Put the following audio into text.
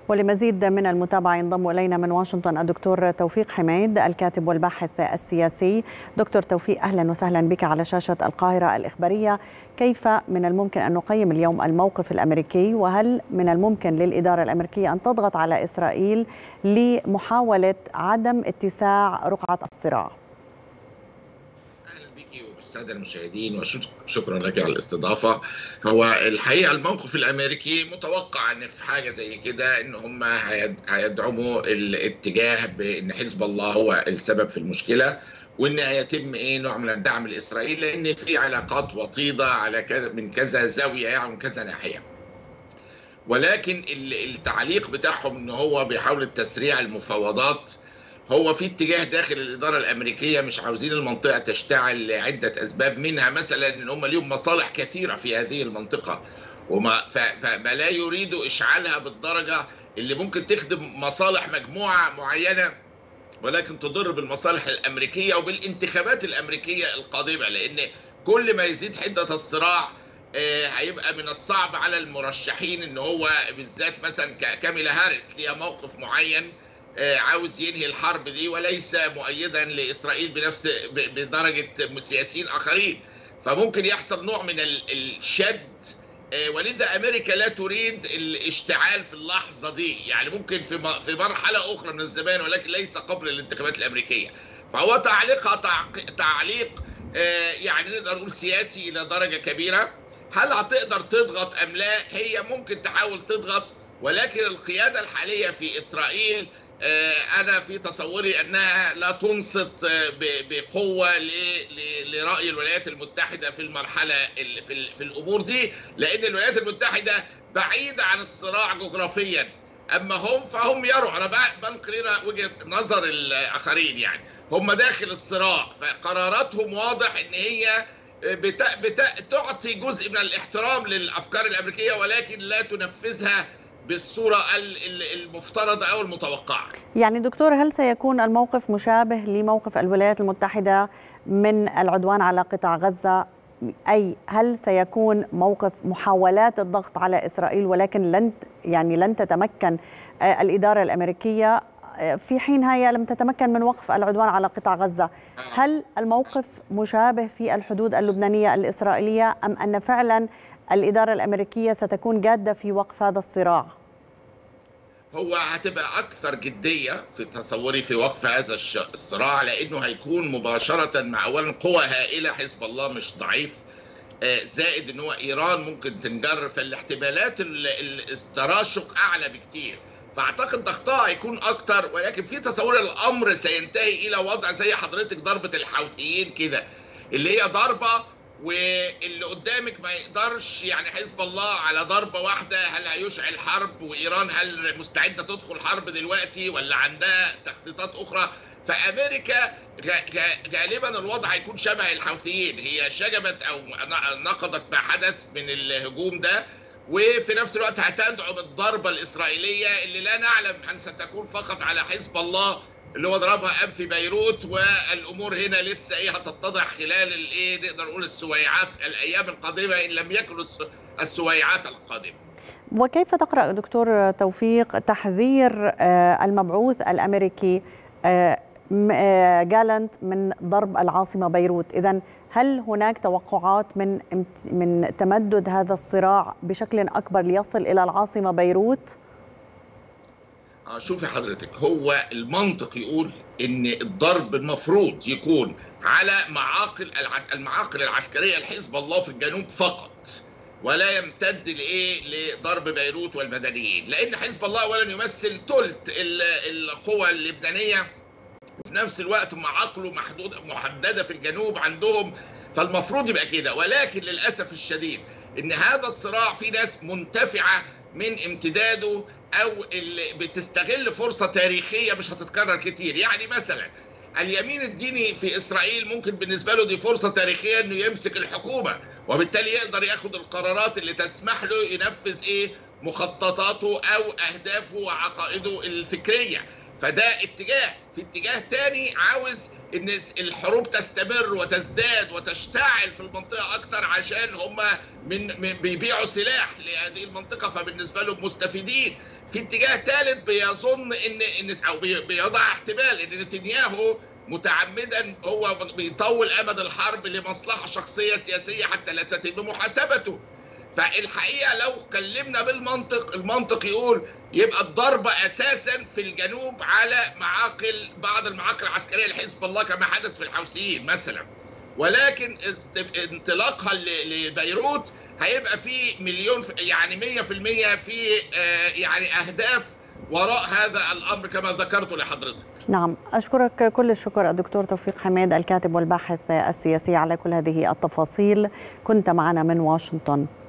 ولمزيد من المتابعة ينضم إلينا من واشنطن الدكتور توفيق حميد الكاتب والباحث السياسي دكتور توفيق أهلا وسهلا بك على شاشة القاهرة الإخبارية كيف من الممكن أن نقيم اليوم الموقف الأمريكي وهل من الممكن للإدارة الأمريكية أن تضغط على إسرائيل لمحاولة عدم اتساع رقعة الصراع الساده المشاهدين وشكرا لك على الاستضافه هو الحقيقه الموقف الامريكي متوقع ان في حاجه زي كده ان هم هيدعموا الاتجاه بان حزب الله هو السبب في المشكله وان هيتم ايه نوع من الدعم لاسرائيل لان في علاقات وطيده على كذا من كذا زاويه يعني من كذا ناحيه ولكن التعليق بتاعهم ان هو بيحاول تسريع المفاوضات هو في اتجاه داخل الاداره الامريكيه مش عاوزين المنطقه تشتعل لعده اسباب منها مثلا ان هم ليهم مصالح كثيره في هذه المنطقه وما فما لا يريدوا اشعالها بالدرجه اللي ممكن تخدم مصالح مجموعه معينه ولكن تضر بالمصالح الامريكيه وبالانتخابات الامريكيه القادمه لان كل ما يزيد حده الصراع هيبقى من الصعب على المرشحين ان هو بالذات مثلا كاميلا هاريس ليها موقف معين عاوز ينهي الحرب دي وليس مؤيدا لاسرائيل بنفس بدرجه سياسيين اخرين فممكن يحصل نوع من الشد ولذا امريكا لا تريد الاشتعال في اللحظه دي يعني ممكن في في مرحله اخرى من الزمان ولكن ليس قبل الانتخابات الامريكيه فهو تعليقها تعليق يعني نقدر نقول سياسي الى درجه كبيره هل هتقدر تضغط ام لا هي ممكن تحاول تضغط ولكن القياده الحاليه في اسرائيل انا في تصوري انها لا تنصت بقوه لراي الولايات المتحده في المرحله في الامور دي لان الولايات المتحده بعيده عن الصراع جغرافيا اما هم فهم يروا انا بنقل هنا وجهه نظر الاخرين يعني هم داخل الصراع فقراراتهم واضح ان هي بتا بتا تعطي جزء من الاحترام للافكار الامريكيه ولكن لا تنفذها بالصوره المفترضه او المتوقعه. يعني دكتور هل سيكون الموقف مشابه لموقف الولايات المتحده من العدوان على قطاع غزه اي هل سيكون موقف محاولات الضغط على اسرائيل ولكن لن يعني لن تتمكن الاداره الامريكيه في حين هي لم تتمكن من وقف العدوان على قطاع غزه، هل الموقف مشابه في الحدود اللبنانيه الاسرائيليه ام ان فعلا الإدارة الأمريكية ستكون جادة في وقف هذا الصراع هو هتبقى أكثر جدية في تصوري في وقف هذا الصراع لأنه هيكون مباشرة مع أولا قوى هائلة حزب الله مش ضعيف زائد ان هو ايران ممكن تنجر فالاحتمالات التراشق اعلى بكتير فاعتقد ضغطها هيكون اكتر ولكن في تصور الامر سينتهي الى وضع زي حضرتك ضربه الحوثيين كده اللي هي ضربه واللي قدامك ما يقدرش يعني حزب الله على ضربه واحده هل هيشعل حرب وايران هل مستعده تدخل حرب دلوقتي ولا عندها تخطيطات اخرى فامريكا غالبا الوضع هيكون شبه الحوثيين هي شجبت او نقضت ما حدث من الهجوم ده وفي نفس الوقت هتدعم الضربه الاسرائيليه اللي لا نعلم ان ستكون فقط على حزب الله اللي هو ضربها اب في بيروت والامور هنا لسه ايه هتتضح خلال الايه نقدر نقول السويعات الايام القادمه ان لم يكن السويعات القادمه. وكيف تقرا دكتور توفيق تحذير المبعوث الامريكي جالنت من ضرب العاصمه بيروت، اذا هل هناك توقعات من من تمدد هذا الصراع بشكل اكبر ليصل الى العاصمه بيروت؟ شوفي حضرتك هو المنطق يقول ان الضرب المفروض يكون على معاقل المعاقل العسكريه لحزب الله في الجنوب فقط ولا يمتد لايه لضرب بيروت والمدنيين لان حزب الله اولا يمثل ثلث القوى اللبنانيه وفي نفس الوقت معاقله محدود محدده في الجنوب عندهم فالمفروض يبقى كده ولكن للاسف الشديد ان هذا الصراع في ناس منتفعه من امتداده او اللي بتستغل فرصه تاريخيه مش هتتكرر كتير يعني مثلا اليمين الديني في اسرائيل ممكن بالنسبه له دي فرصه تاريخيه انه يمسك الحكومه وبالتالي يقدر ياخد القرارات اللي تسمح له ينفذ ايه مخططاته او اهدافه وعقائده الفكريه فده اتجاه في اتجاه تاني عاوز ان الحروب تستمر وتزداد وتشتعل في المنطقه اكتر عشان هم من, من بيبيعوا سلاح لهذه المنطقه فبالنسبه لهم مستفيدين في اتجاه ثالث بيظن ان ان او بيضع احتمال ان نتنياهو متعمدا هو بيطول امد الحرب لمصلحه شخصيه سياسيه حتى لا تتم محاسبته فالحقيقه لو كلمنا بالمنطق المنطق يقول يبقى الضربه اساسا في الجنوب على معاقل بعض المعاقل العسكريه لحزب الله كما حدث في الحوثيين مثلا ولكن انطلاقها لبيروت هيبقى في مليون يعني 100% في يعني اهداف وراء هذا الامر كما ذكرت لحضرتك. نعم اشكرك كل الشكر الدكتور توفيق حماد الكاتب والباحث السياسي على كل هذه التفاصيل كنت معنا من واشنطن.